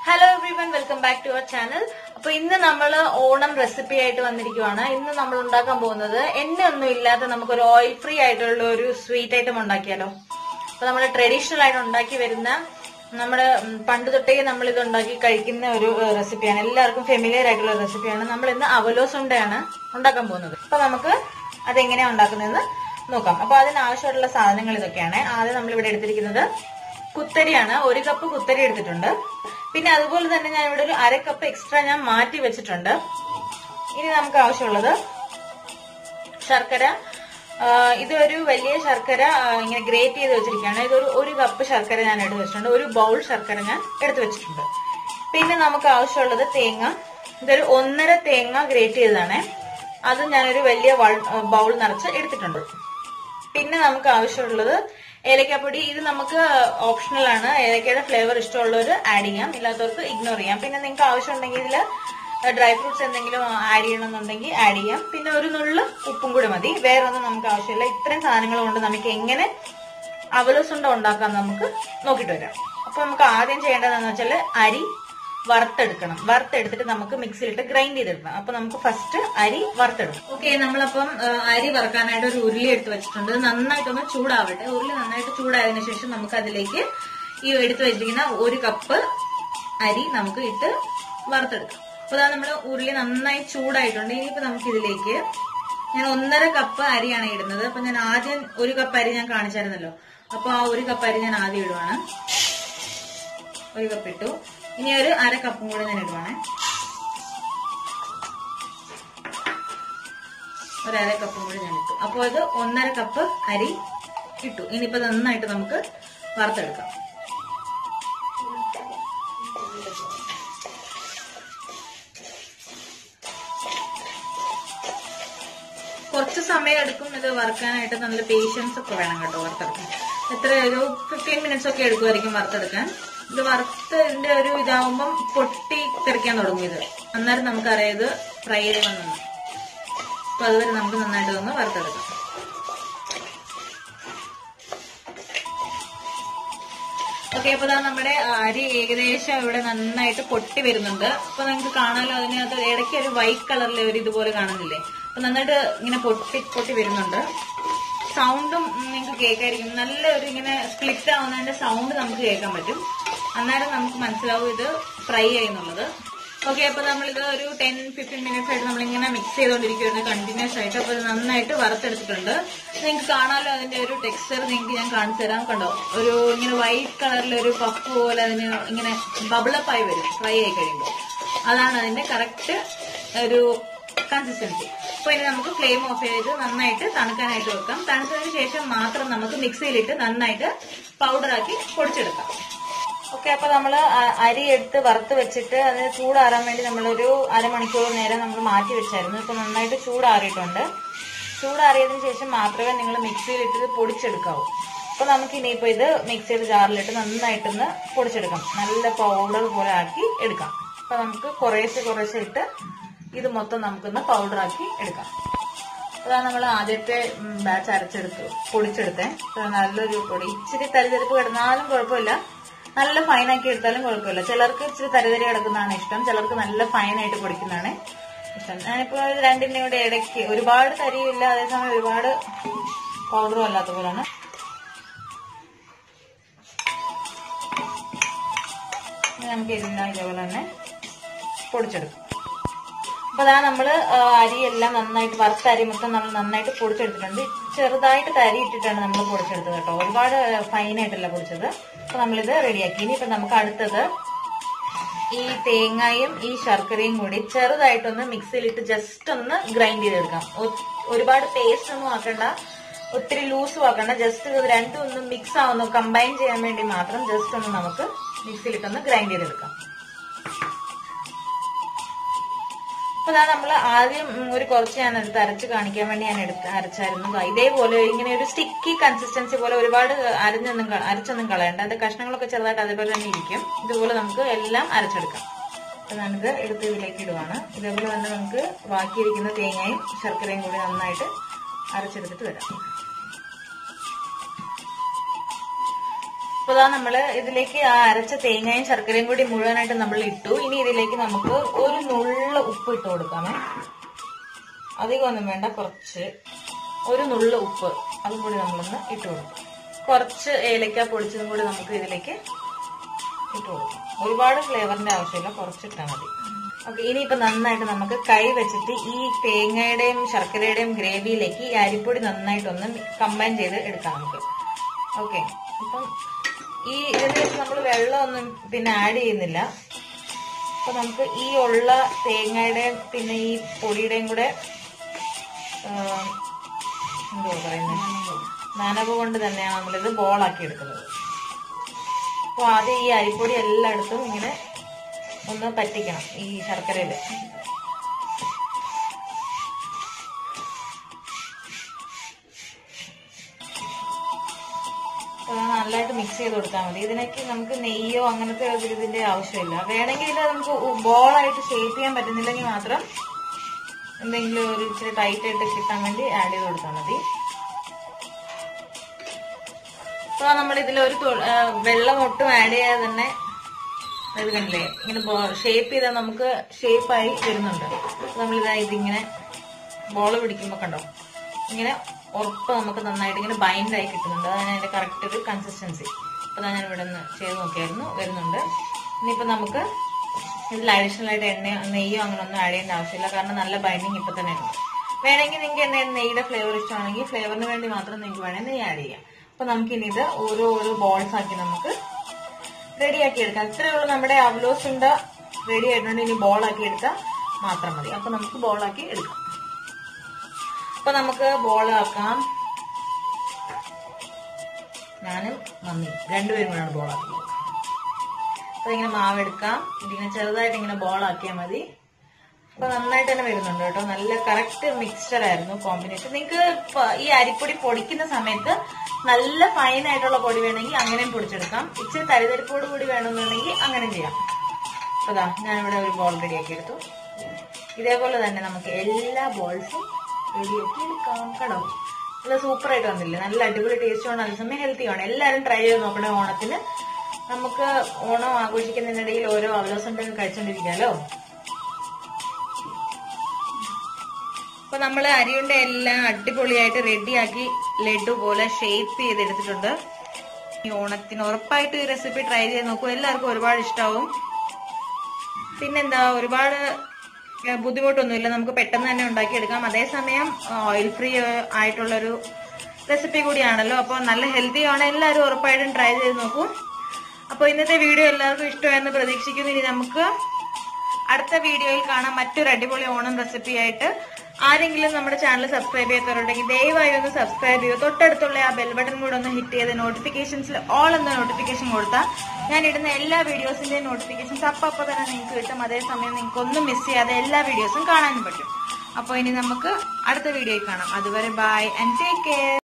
hello everyone welcome back to our channel അപ്പൊ ഇന്ന് നമ്മൾ ഓണം റെസിപ്പി ആയിട്ട് വന്നിരിക്കുവാണ് ഇന്ന് നമ്മൾ ഉണ്ടാക്കാൻ പോകുന്നത് എണ്ണ ഒന്നും ഇല്ലാത്ത നമുക്കൊരു ഓയിൽ ഫ്രീ ആയിട്ടുള്ള ഒരു സ്വീറ്റ് ഐറ്റം ഉണ്ടാക്കിയാലോ അപ്പൊ നമ്മൾ ട്രഡീഷണൽ ആയിട്ട് ഉണ്ടാക്കി വരുന്ന നമ്മുടെ ഉം, പണ്ട് തൊട്ടേ നമ്മൾ ഇത് ഉണ്ടാക്കി കഴിക്കുന്ന ഒരു ഏഹ്, റെസിപ്പിയാണ് എല്ലാവർക്കും ഫെമിലിയർ ആയിട്ടുള്ള റെസിപ്പിയാണ് നമ്മൾ ഇന്ന് അവലോസ് ഉണ്ടയാണ് ഉണ്ടാക്കാൻ പോകുന്നത് അപ്പൊ നമുക്ക് അതെങ്ങനെയാ ഉണ്ടാക്കുന്നതെന്ന് നോക്കാം അപ്പൊ അതിനാവശ്യമായിട്ടുള്ള സാധനങ്ങൾ ഇതൊക്കെയാണ് ആദ്യം നമ്മൾ ഇവിടെ എടുത്തിരിക്കുന്നത് കുത്തരിയാണ് ഒരു കപ്പ് കുത്തരി എടുത്തിട്ടുണ്ട് പിന്നെ അതുപോലെ തന്നെ ഞാൻ ഇവിടെ ഒരു അര കപ്പ് എക്സ്ട്രാ ഞാൻ മാറ്റി വെച്ചിട്ടുണ്ട് ഇനി നമുക്ക് ആവശ്യമുള്ളത് ശർക്കര ആ, ഇതൊരു വലിയ ശർക്കര ആ, ഇങ്ങനെ ഗ്രേറ്റ് ചെയ്ത് വെച്ചിരിക്കുകയാണ് ഇതൊരു ഒരു കപ്പ് ശർക്കര ഞാൻ എടുത്ത് വെച്ചിട്ടുണ്ട് ഒരു ബൗൾ ശർക്കര ഞാൻ എടുത്ത് വെച്ചിട്ടുണ്ട് പിന്നെ നമുക്ക് ആവശ്യമുള്ളത് തേങ്ങ ഇതൊരു ഒന്നര തേങ്ങ ഗ്രേറ്റ് ചെയ്തതാണ് അത് ഞാനൊരു വലിയ ബൗൾ നിറച്ച് എടുത്തിട്ടുണ്ട് പിന്നെ നമുക്ക് ആവശ്യമുള്ളത് ഏലക്കാപ്പൊടി ഇത് നമുക്ക് ഓപ്ഷണൽ ആണ് ഏലക്കയുടെ ഫ്ലേവർ ഇഷ്ടമുള്ളവർ ആഡ് ചെയ്യാം ഇല്ലാത്തവർക്ക് ഇഗ്നോർ ചെയ്യാം പിന്നെ നിങ്ങൾക്ക് ആവശ്യമുണ്ടെങ്കിൽ ഇതിൽ ഡ്രൈ ഫ്രൂട്ട്സ് എന്തെങ്കിലും ആഡ് ചെയ്യണമെന്നുണ്ടെങ്കിൽ ആഡ് ചെയ്യാം പിന്നെ ഒരു നുള്ളു ഉപ്പും കൂടി മതി വേറെ ഒന്നും നമുക്ക് ആവശ്യമില്ല ഇത്രയും സാധനങ്ങൾ കൊണ്ട് നമുക്ക് എങ്ങനെ അവലസുണ്ട ഉണ്ടാക്കാൻ നമുക്ക് നോക്കിയിട്ട് വരാം അപ്പൊ നമുക്ക് ആദ്യം ചെയ്യേണ്ടതെന്ന് വെച്ചാൽ അരി വറുത്തെടുക്കണം വറുത്തെടുത്തിട്ട് നമുക്ക് മിക്സിയിലിട്ട് ഗ്രൈൻഡ് ചെയ്തെടുക്കണം അപ്പൊ നമുക്ക് ഫസ്റ്റ് അരി വറുത്തെടുക്കും ഓക്കെ നമ്മളപ്പം ആ, അരി വറുക്കാനായിട്ട് ഒരു ഉരുളി എടുത്ത് വെച്ചിട്ടുണ്ട് ഇത് നന്നായിട്ടൊന്ന് ചൂടാവട്ടെ ഉരുളി നന്നായിട്ട് ചൂടായതിനു ശേഷം നമുക്ക് അതിലേക്ക് ഈ എടുത്ത് വെച്ചിരിക്കുന്ന ഒരു കപ്പ് അരി നമുക്ക് ഇട്ട് വറുത്തെടുക്കാം അപ്പൊ അതാ നമ്മൾ ഉരുളി നന്നായി ചൂടായിട്ടുണ്ട് ഇനിയിപ്പോ നമുക്ക് ഇതിലേക്ക് ഞാൻ ഒന്നര കപ്പ് അരിയാണ് ഇടുന്നത് അപ്പൊ ഞാൻ ആദ്യം ഒരു കപ്പ് അരി ഞാൻ കാണിച്ചായിരുന്നല്ലോ അപ്പൊ ആ ഒരു കപ്പ് അരി ഞാൻ ആദ്യം ഇടുവാണ് ഒരു കപ്പ് ഇട്ടു ഇനി ഒരു അര കപ്പും കൂടെ ഞാൻ ഇടുവാണ് ഒരു അര കപ്പും കൂടി ഞാൻ ഇട്ടു അപ്പോൾ ഇത് ഒന്നര കപ്പ് അരി ഇട്ടു ഇനിയിപ്പോ നന്നായിട്ട് നമുക്ക് വറുത്തെടുക്കാം കുറച്ച് സമയം എടുക്കും ഇത് വറുക്കാനായിട്ട് നല്ല പേഷ്യൻസ് ഒക്കെ വേണം കേട്ടോ വറുത്തെടുക്കാൻ എത്ര ഒരു ഫിഫ്റ്റീൻ മിനിറ്റ്സ് ഒക്കെ എടുക്കുമായിരിക്കും വറുത്തെടുക്കാൻ ഇത് വറുത്തതിന്റെ ഒരു ഇതാവുമ്പം പൊട്ടി തെറിക്കാൻ തുടങ്ങും ഇത് അന്നേരം നമുക്കറിയാം ഇത് ഫ്രൈ ചെയ്ത് വന്നു അപ്പൊ അതുവരെ നമുക്ക് നന്നായിട്ട് ഒന്ന് വറുത്തെടുക്കാം ഓക്കെ അപ്പൊ ദാ നമ്മുടെ അരി ഏകദേശം ഇവിടെ നന്നായിട്ട് പൊട്ടി വരുന്നുണ്ട് അപ്പൊ നിങ്ങൾക്ക് കാണാലോ അതിനകത്ത് ഇടയ്ക്ക് ഒരു വൈറ്റ് കളറിൽ ഒരു ഇതുപോലെ കാണുന്നില്ലേ അപ്പൊ നന്നായിട്ട് ഇങ്ങനെ പൊട്ടി പൊട്ടി വരുന്നുണ്ട് സൗണ്ടും നിങ്ങൾക്ക് കേൾക്കായിരിക്കും നല്ല ഒരു ഇങ്ങനെ സ്പ്ലിറ്റ് ആവുന്നതിന്റെ സൗണ്ട് നമുക്ക് കേൾക്കാൻ പറ്റും അന്നേരം നമുക്ക് മനസ്സിലാവും ഇത് ഫ്രൈ ആയെന്നുള്ളത് ഓക്കെ അപ്പൊ നമ്മളിത് ഒരു ടെൻ ഫിഫ്റ്റീൻ മിനിറ്റ്സ് ആയിട്ട് നമ്മളിങ്ങനെ മിക്സ് ചെയ്തുകൊണ്ടിരിക്കുകയാണ് കണ്ടിന്യൂസ് ആയിട്ട് അപ്പൊ ഇത് നന്നായിട്ട് വറുത്തെടുത്തിട്ടുണ്ട് നിങ്ങൾക്ക് കാണാമല്ലോ അതിന്റെ ഒരു ടെക്സ്ചർ നിങ്ങൾക്ക് ഞാൻ കാണിച്ചു തരാം കണ്ടോ ഒരു ഇങ്ങനെ വൈറ്റ് കളറിൽ ഒരു പഫ് പോലെ അതിന് ഇങ്ങനെ ബബിളപ്പ് ആയി വരും ഫ്രൈ ആയി കഴിയുമ്പോൾ അതാണ് അതിന്റെ കറക്റ്റ് ഒരു കൺസിസ്റ്റൻസി അപ്പൊ ഇനി നമുക്ക് ഫ്ലെയിം ഓഫ് ചെയ്ത് നന്നായിട്ട് തണുക്കാനായിട്ട് വെക്കാം തണുത്തതിന് ശേഷം മാത്രം നമുക്ക് മിക്സിയിലിട്ട് നന്നായിട്ട് പൗഡറാക്കി പൊടിച്ചെടുക്കാം ഓക്കെ അപ്പൊ നമ്മള് അ- അരി എടുത്ത് വറുത്ത് വെച്ചിട്ട് അത് ചൂടാറാൻ വേണ്ടി നമ്മളൊരു അരമണിക്കൂർ നേരം നമ്മൾ മാറ്റി വെച്ചായിരുന്നു ഇപ്പൊ നന്നായിട്ട് ചൂടാറിയിട്ടുണ്ട് ചൂടാറിയതിനു ശേഷം മാത്രമേ നിങ്ങൾ മിക്സിയിലിട്ട് ഇത് പൊടിച്ചെടുക്കാവൂ അപ്പൊ നമുക്ക് ഇനിയിപ്പോ ഇത് മിക്സിയുടെ ജാറിലിട്ട് നന്നായിട്ടൊന്ന് പൊടിച്ചെടുക്കാം നല്ല പൗഡർ പോലെ ആക്കി എടുക്കാം അപ്പൊ നമുക്ക് കുറേശ്ശെ കുറേശ്ശെ ഇട്ട് ഇത് മൊത്തം നമുക്കൊന്ന് പൗഡറാക്കി എടുക്കാം അതാണ് നമ്മൾ ആദ്യത്തെ ബാച്ച് അരച്ചെടുത്തു പൊടിച്ചെടുത്തേ അപ്പൊ നല്ലൊരു പൊടി ഇച്ചിരി തരിതരിപ്പ് കിടന്നാലും കുഴപ്പമില്ല നല്ല ഫൈനാക്കി എടുത്താലും കുഴപ്പമില്ല ചിലർക്ക് ഇച്ചിരി തരിതരി കിടക്കുന്നതാണ് ഇഷ്ടം ചിലർക്ക് നല്ല ഫൈനായിട്ട് പൊടിക്കുന്നതാണ് ഇഷ്ടം ഞാനിപ്പോ ഇത് രണ്ടിന്റെ കൂടെ ഇടയ്ക്ക് ഒരുപാട് തരിയില്ല അതേസമയം ഒരുപാട് പൗഡറും അല്ലാത്ത പോലാണ് ഇനി നമുക്ക് ഇതെല്ലാം ഇതേപോലെ തന്നെ പൊടിച്ചെടുക്കും അപ്പൊ അതാ നമ്മള് ആ, അരിയെല്ലാം നന്നായിട്ട് വറുത്ത അരി മൊത്തം നമ്മൾ നന്നായിട്ട് പൊടിച്ചെടുത്തിട്ടുണ്ട് ചെറുതായിട്ട് തരി ഇട്ടിട്ടാണ് നമ്മൾ പൊടിച്ചെടുത്തത് കേട്ടോ ഒരുപാട് ഫൈനായിട്ടല്ല പൊടിച്ചത് അപ്പൊ നമ്മളിത് റെഡിയാക്കി ഇനി ഇപ്പൊ നമുക്ക് അടുത്തത് ഈ തേങ്ങയും ഈ ശർക്കരയും കൂടി ചെറുതായിട്ടൊന്ന് മിക്സിയിലിട്ട് ജസ്റ്റ് ഒന്ന് ഗ്രൈൻഡ് ചെയ്തെടുക്കാം ഒ- ഒരുപാട് പേസ്റ്റ് ഒന്നും ആക്കണ്ട ഒത്തിരി ലൂസും ആക്കണ്ട ജസ്റ്റ് ഇത് രണ്ടും ഒന്ന് മിക്സ് ആവുന്നു കമ്പൈൻ ചെയ്യാൻ വേണ്ടി മാത്രം ജസ്റ്റ് ഒന്ന് നമുക്ക് മിക്സിയിലിട്ടൊന്ന് ഗ്രൈൻഡ് ചെയ്തെടുക്കാം അപ്പൊ അതാ നമ്മൾ ആദ്യം ഉം, ഒരു കുറച്ച് ഞാൻ എടുത്ത് അരച്ച് കാണിക്കാൻ വേണ്ടി ഞാൻ എടുത്ത് അരച്ചായിരുന്നു ദാ ഇതേപോലെ ഇങ്ങനെ ഒരു സ്റ്റിക്കി കൺസിസ്റ്റൻസി പോലെ ഒരുപാട് അരഞ്ഞൊന്നും ക- അരച്ചൊന്നും കളയണ്ട അത് കഷ്ണങ്ങളൊക്കെ ചെറുതായിട്ട് അതേപോലെ തന്നെ ഇരിക്കും ഇതുപോലെ നമുക്ക് എല്ലാം അരച്ചെടുക്കാം അപ്പൊ ഞാനിത് എടുത്ത് ഇതിലേക്ക് ഇടുവാണ് ഇതേപോലെ തന്നെ നമുക്ക് ബാക്കിയിരിക്കുന്ന തേങ്ങയും ശർക്കരയും കൂടി നന്നായിട്ട് അരച്ചെടുത്തിട്ട് വരാം അപ്പൊ ഇതാ നമ്മള് ഇതിലേക്ക് ആ അരച്ച തേങ്ങയും ശർക്കരയും കൂടി മുഴുവനായിട്ട് നമ്മൾ ഇട്ടു ഇനി ഇതിലേക്ക് നമുക്ക് ഒരു നുള്ള ഉപ്പ് ഇട്ട് കൊടുക്കാമേ അധികമൊന്നും വേണ്ട കുറച്ച് ഒരു നുള്ള ഉപ്പ് അതും കൂടി നമ്മളൊന്ന് ഇട്ട് കൊടുക്കും കുറച്ച് ഏലക്ക പൊടിച്ചതും കൂടി നമുക്ക് ഇതിലേക്ക് ഇട്ട് കൊടുക്കാം ഒരുപാട് ഫ്ലേവറിന്റെ ആവശ്യമില്ല കുറച്ചിട്ടാൽ മതി ഓക്കെ ഇനിയിപ്പോ നന്നായിട്ട് നമുക്ക് കൈ വെച്ചിട്ട് ഈ തേങ്ങയുടെയും ശർക്കരയുടെയും ഗ്രേവിയിലേക്ക് ഈ അരിപ്പൊടി നന്നായിട്ടൊന്ന് കമ്പൈൻ ചെയ്ത് എടുക്കാം നമുക്ക് ഓക്കെ അപ്പം ഈ ഇതിന് നമ്മൾ വെള്ളമൊന്നും പിന്നെ ആഡ് ചെയ്യുന്നില്ല അപ്പൊ നമുക്ക് ഈ ഉള്ള തേങ്ങയുടെയും പിന്നെ ഈ പൊടിയുടെയും കൂടെ ആം, എന്തുവാ പറയുന്നത് നനവ് കൊണ്ട് തന്നെയാണ് നമ്മളിത് ബോളാക്കി എടുക്കുന്നത് അപ്പൊ ആദ്യം ഈ അരിപ്പൊടി എല്ലായിടത്തും ഇങ്ങനെ ഒന്ന് പറ്റിക്കണം ഈ ശർക്കരയില് അപ്പൊ അത് നല്ലതായിട്ട് മിക്സ് ചെയ്ത് കൊടുത്താൽ മതി ഇതിനൊക്കെ നമുക്ക് നെയ്യോ അങ്ങനത്തെ ഒരു ഇതിന്റെ ആവശ്യമില്ല വേണമെങ്കിൽ ഇത് നമുക്ക് ബോളായിട്ട് ഷേപ്പ് ചെയ്യാൻ പറ്റുന്നില്ലെങ്കിൽ മാത്രം എന്തെങ്കിലും ഒരു ഇച്ചിരി ടൈറ്റ് ആയിട്ട് കിട്ടാൻ വേണ്ടി ആഡ് ചെയ്ത് കൊടുത്താൽ മതി അപ്പൊ നമ്മൾ ഇതിൽ ഒരു തു- ആ, വെള്ളം ഒട്ടും ആഡ് ചെയ്യാതെ തന്നെ ഇത് കണ്ടില്ലേ ഇങ്ങനെ ഷേപ്പ് ചെയ്താൽ നമുക്ക് ഷേപ്പായി വരുന്നുണ്ട് നമ്മളിതാ ഇതിങ്ങനെ ബോൾ പിടിക്കുമ്പോൾ കണ്ടോ ഇങ്ങനെ ഉറപ്പ് നമുക്ക് നന്നായിട്ട് ഇങ്ങനെ ബൈൻഡ് ആയി കിട്ടുന്നുണ്ട് അതാണ് അതിന്റെ കറക്റ്റ് ഒരു കൺസിസ്റ്റൻസി അപ്പൊ ഞാൻ ഇവിടെ നിന്ന് ചെയ്ത് നോക്കിയായിരുന്നു വരുന്നുണ്ട് ഇനിയിപ്പോ നമുക്ക് ഇതിൽ അഡീഷണൽ ആയിട്ട് എണ്ണ നെയ്യോ അങ്ങനെ ഒന്നും ആഡ് ചെയ്യേണ്ട ആവശ്യമില്ല കാരണം നല്ല ബൈൻഡിങ് ഇപ്പൊ തന്നെ ഉണ്ട് വേണമെങ്കിൽ നിങ്ങൾക്ക് എന്തെങ്കിലും നെയ്യുടെ ഫ്ലേവർ ഇഷ്ടമാണെങ്കിൽ ഫ്ലേവറിന് വേണ്ടി മാത്രം നിങ്ങൾക്ക് വേണമെങ്കിൽ നെയ്യ് ആഡ് ചെയ്യാം അപ്പൊ നമുക്ക് ഇനി ഇത് ഓരോ ഓരോ ബോൾസ് ആക്കി നമുക്ക് റെഡിയാക്കി എടുക്കാം ഇത്രയേ ഉള്ളൂ നമ്മുടെ അവലോസ് ഉണ്ട റെഡി ആയിട്ടുണ്ട് ഇനി ബോൾ ആക്കി എടുത്താൽ മാത്രം മതി അപ്പൊ നമുക്ക് ബോൾ ആക്കി എടുക്കാം അപ്പൊ നമുക്ക് ബോൾ ആക്കാം ഞാനും മമ്മി രണ്ടുപേരും കൂടെയാണ് ബോൾ ആക്കുന്നത് അപ്പൊ ഇങ്ങനെ മാവെടുക്കാം ഇതിങ്ങനെ ചെറുതായിട്ട് ഇങ്ങനെ ബോൾ ആക്കിയാൽ മതി അപ്പൊ നന്നായിട്ട് തന്നെ വരുന്നുണ്ട് കേട്ടോ നല്ല കറക്റ്റ് മിക്സ്ചർ ആയിരുന്നു കോമ്പിനേഷൻ നിങ്ങൾക്ക് ഈ അരിപ്പൊടി പൊടിക്കുന്ന സമയത്ത് നല്ല ഫൈൻ ആയിട്ടുള്ള പൊടി വേണമെങ്കിൽ അങ്ങനെയും പൊടിച്ചെടുക്കാം ഇച്ചിരി തരിതരിപ്പോട് കൂടി വേണമെന്നുണ്ടെങ്കിൽ അങ്ങനെയും ചെയ്യാം അപ്പൊ ദാ ഞാനിവിടെ ഒരു ബോൾ റെഡിയാക്കി എടുത്തു ഇതേപോലെ തന്നെ നമുക്ക് എല്ലാ ബോൾസും റെഡിയാക്കി എടുക്കാം കേട്ടോ നല്ല സൂപ്പർ ആയിട്ട് വന്നില്ലേ നല്ല അടിപൊളി ടേസ്റ്റ് ആണ് അതേസമയം ഹെൽത്തി ആണ് എല്ലാവരും ട്രൈ ചെയ്ത് നോക്കണേ ഓണത്തിന് നമുക്ക് ഓണം ആഘോഷിക്കുന്നതിനിടയിൽ ഓരോ അവലോസുണ്ടെങ്കിൽ കഴിച്ചോണ്ടിരിക്കാലോ അപ്പൊ നമ്മൾ അരിയുണ്ട എല്ലാം അടിപൊളിയായിട്ട് റെഡിയാക്കി ലഡു പോലെ ഷേപ്പ് ചെയ്തെടുത്തിട്ടുണ്ട് ഈ ഓണത്തിന് ഉറപ്പായിട്ട് ഈ റെസിപ്പി ട്രൈ ചെയ്ത് നോക്കൂ എല്ലാവർക്കും ഒരുപാട് ഇഷ്ടാവും പിന്നെന്താ ഒരുപാട് ഏഹ്, ബുദ്ധിമുട്ടൊന്നുമില്ല നമുക്ക് പെട്ടെന്ന് തന്നെ ഉണ്ടാക്കിയെടുക്കാം അതേസമയം ഓയിൽ ഫ്രീ ആയിട്ടുള്ളൊരു റെസിപ്പി കൂടിയാണല്ലോ അപ്പോൾ നല്ല ഹെൽത്തി ആണ് എല്ലാവരും ഉറപ്പായിട്ടും ട്രൈ ചെയ്ത് നോക്കൂ അപ്പോൾ ഇന്നത്തെ വീഡിയോ എല്ലാവർക്കും ഇഷ്ടമായെന്ന് പ്രതീക്ഷിക്കുന്നു ഇനി നമുക്ക് അടുത്ത വീഡിയോയിൽ കാണാം മറ്റൊരു അടിപൊളി ഓണം റെസിപ്പി ആയിട്ട് ആരെങ്കിലും നമ്മുടെ ചാനൽ സബ്സ്ക്രൈബ് ചെയ്യാത്തവരുണ്ടെങ്കിൽ ദയവായി ഒന്ന് സബ്സ്ക്രൈബ് ചെയ്യൂ തൊട്ടടുത്തുള്ള ആ ബെൽ ബട്ടൺ കൂടെ ഒന്ന് ഹിറ്റ് ചെയ്ത് നോട്ടിഫിക്കേഷൻസിൽ ഓൾ എന്ന നോട്ടിഫിക്കേഷൻ കൊടുത്താൽ ഞാൻ ഇടുന്ന എല്ലാ വീഡിയോസിന്റെയും നോട്ടിഫിക്കേഷൻസ് അപ്പം അപ്പം തന്നെ നിങ്ങൾക്ക് കിട്ടും അതേസമയം നിങ്ങൾക്ക് ഒന്നും മിസ് ചെയ്യാതെ എല്ലാ വീഡിയോസും കാണാനും പറ്റും അപ്പോൾ ഇനി നമുക്ക് അടുത്ത വീഡിയോയിൽ കാണാം അതുവരെ ബൈ ആൻഡ് ടേക്ക് കെയർ